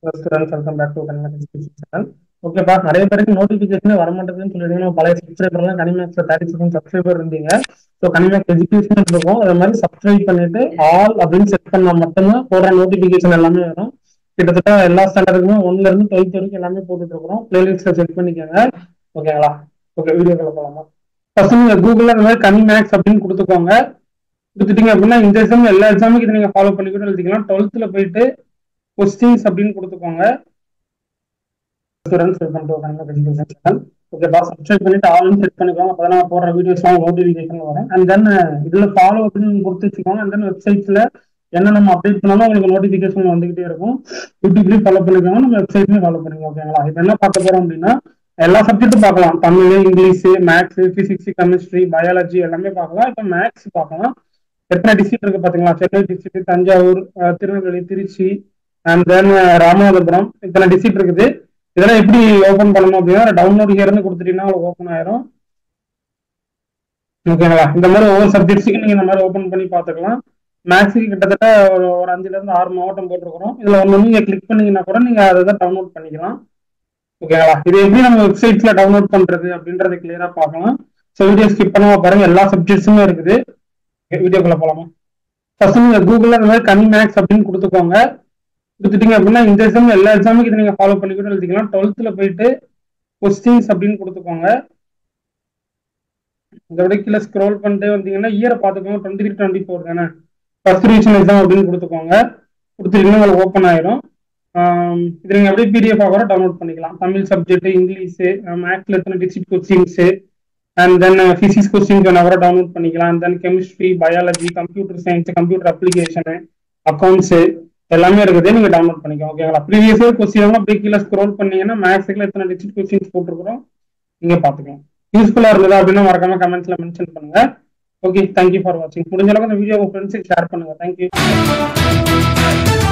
students welcome back to Kanimax channel ஓகேப்பா நிறைய பேருக்கு நோட்டிபிகேஷன் வர மாட்டேங்குதுன்னு சொல்லிடுங்க பழைய சப்ஸ்கிரைபர்லாம் கனிமேக்ஸ்ல தேர்ட்டி செகண்ட் சப்ஸ்கிரைபர் இருந்தீங்க ஸோ கனிமேக்ஸ் எஜுகேஷன் இருக்கும் அது மாதிரி சப்ஸ்கிரைப் பண்ணிட்டு ஆல் அப்படின்னு செட் பண்ணா மட்டும்தான் போடுற நோட்டிபிகேஷன் எல்லாமே வரும் கிட்டத்தட்ட எல்லா ஸ்டாண்டர்டுக்குமே ஒன்ல இருந்து டுவெல்த் வரைக்கும் எல்லாமே போட்டுட்டு இருக்கிறோம் பிளேலிஸ்ட்ல செக் பண்ணிக்கோங்க ஓகேங்களா ஓகே வீடியோக்குள்ள போலாமா ஃபர்ஸ்ட் நீங்க கூகுள்ல இந்த மாதிரி கனிமேக்ஸ் அப்படின்னு கொடுத்துக்கோங்க கொடுத்துட்டீங்க அப்படின்னா இந்த எக்ஸாம் எல்லா எக்ஸாமுக்கு இதை நீங்க ஃபாலோ பண்ணி கூட எழுதிக்கலாம் டுவெல்த்ல போயிட்டு கொஸ்டின்ஸ் அப்படின்னு கொடுத்துக்கோங்க students welcome to Kanimax education channel ஓகேப்பா சப்ஸ்கிரைப் பண்ணிட்டு ஆல்னு செட் பண்ணிக்கோங்க அப்போ நான் போடுற வீடியோஸ்லாம் நோட்டிஃபிகேஷன் வரும் அண்ட் தென் இதுல ஃபாலோ அப்படின்னு கொடுத்து வச்சுக்கோங்க அண்ட் தென் வெப்சைட்ஸ்ல என்ன நம்ம அப்டேட் பண்ணாலும் உங்களுக்கு நோட்டிஃபிகேஷன் வந்துகிட்டே இருக்கும் யூடியூப்லயும் ஃபாலோ பண்ணிக்கோங்க நம்ம வெப்சைட்லயும் ஃபாலோ பண்ணிக்கோங்க ஓகேங்களா இப்போ என்ன பார்க்க போறோம் அப்படின்னா எல்லா சப்ஜெக்ட்டும் பார்க்கலாம் Tamil English maths physics chemistry biology எல்லாமே பார்க்கலாம் இப்போ மேக்ஸ் பார்க்கலாம் எத்தனை டிஸ்ட்ரிக்ட் இருக்கு பாத்தீங்களா சென்னை டிஸ்ட்ரிக்ட் தஞ்சாவூர் அஹ், திருநெல்வேலி திருச்சி அண்ட் தென் ராமநாதபுரம் இத்தனை டிஸ்ட்ரிக்ட் இருக்குது இதெல்லாம் எப்படி ஓபன் பண்ணணும் அப்படின்னா டவுன்லோட் இருந்து கொடுத்துட்டீங்கன்னா உங்களுக்கு ஓப்பன் ஆயிரும் ஓகேங்களா இந்த மாதிரி ஒவ்வொரு சப்ஜெக்ட்ஸுக்கும் நீங்க இந்த மாதிரி ஓபன் பண்ணி பார்த்துக்கலாம் மேக்ஸுக்கு கிட்டத்தட்ட ஒரு ஒரு அஞ்சுல இருந்து ஆறு மாவட்டம் போட்டிருக்கிறோம் இதுல ஒன்று நீங்க கிளிக் பண்ணீங்கன்னா கூட நீங்க அதை தான் டவுன்லோட் பண்ணிக்கலாம் ஓகேங்களா இது எப்படி நம்ம வெப்சைட்ஸ்ல டவுன்லோட் பண்றது அப்படின்றத கிளியரா பார்க்கலாம் ஸோ வீடியோ ஸ்கிப் பண்ணாம பாருங்க எல்லா சப்ஜெக்ட்ஸுமே இருக்குது வீடியோக்குள்ள போலாமா ஃபர்ஸ்ட் நீங்க கூகுள்ல இந்த மாதிரி கனி மேக்ஸ் அப்படின்னு கொடுத்துக்கோங்க கொடுத்துட்டீங்க அப்படின்னா இந்த எக்ஸாம் எல்லா எக்ஸாமுக்கு இதை நீங்க ஃபாலோ பண்ணி கூட எழுதிக்கலாம் டுவெல்த்ல போயிட்டு கொஸ்டின்ஸ் அப்படின்னு கொடுத்துக்கோங்க இந்த விட கீழே ஸ்க்ரோல் பண்ணிட்டு வந்தீங்கன்னா இயரை பார்த்துக்கோங்க டுவெண்ட்டி த்ரீ டுவெண்ட்டி ஃபோர் தானே ஃபர்ஸ்ட் ரிவிஷன் எக்ஸாம் அப்படின்னு கொடுத்துக்கோங்க கொடுத்துட்டீங்கன்னா உங்களுக்கு ஓப்பன் ஆயிரும் ஆம், இது நீங்க அப்படியே பிடிஎஃப் கூட டவுன்லோட் பண்ணிக்கலாம் தமிழ் சப்ஜெக்ட் இங்கிலீஷ் மேக்ஸ்ல எத்தனை district questions and then physics questions வேணா கூட டவுன்லோட் பண்ணிக்கலாம் and then chemistry biology computer science computer application accounts எல்லாமே இருக்குது நீங்க டவுன்லோட் பண்ணிக்கோங்க ஓகேங்களா ப்ரீவியஸ் இயர் கொஸ்டின் அப்படியே கீழே ஸ்க்ரோல் பண்ணீங்கன்னா மேக்ஸுக்குள்ள எத்தனை டிஸ்ட்ரிக்ட் கொஸ்டின்ஸ் போட்டிருக்கிறோம் நீங்க பாத்துக்கலாம் யூஸ்ஃபுல்லா இருந்ததா அப்படின்னா மறக்காம கமெண்ட்ஸ்ல மென்ஷன் பண்ணுங்க ஓகே தேங்க்யூ ஃபார் வாட்சிங் முடிஞ்ச அளவுக்கு இந்த வீடியோ உங்க ஃப்ரெண்ட்ஸுக்கு ஷேர் பண்ணுங்க தேங்க்யூ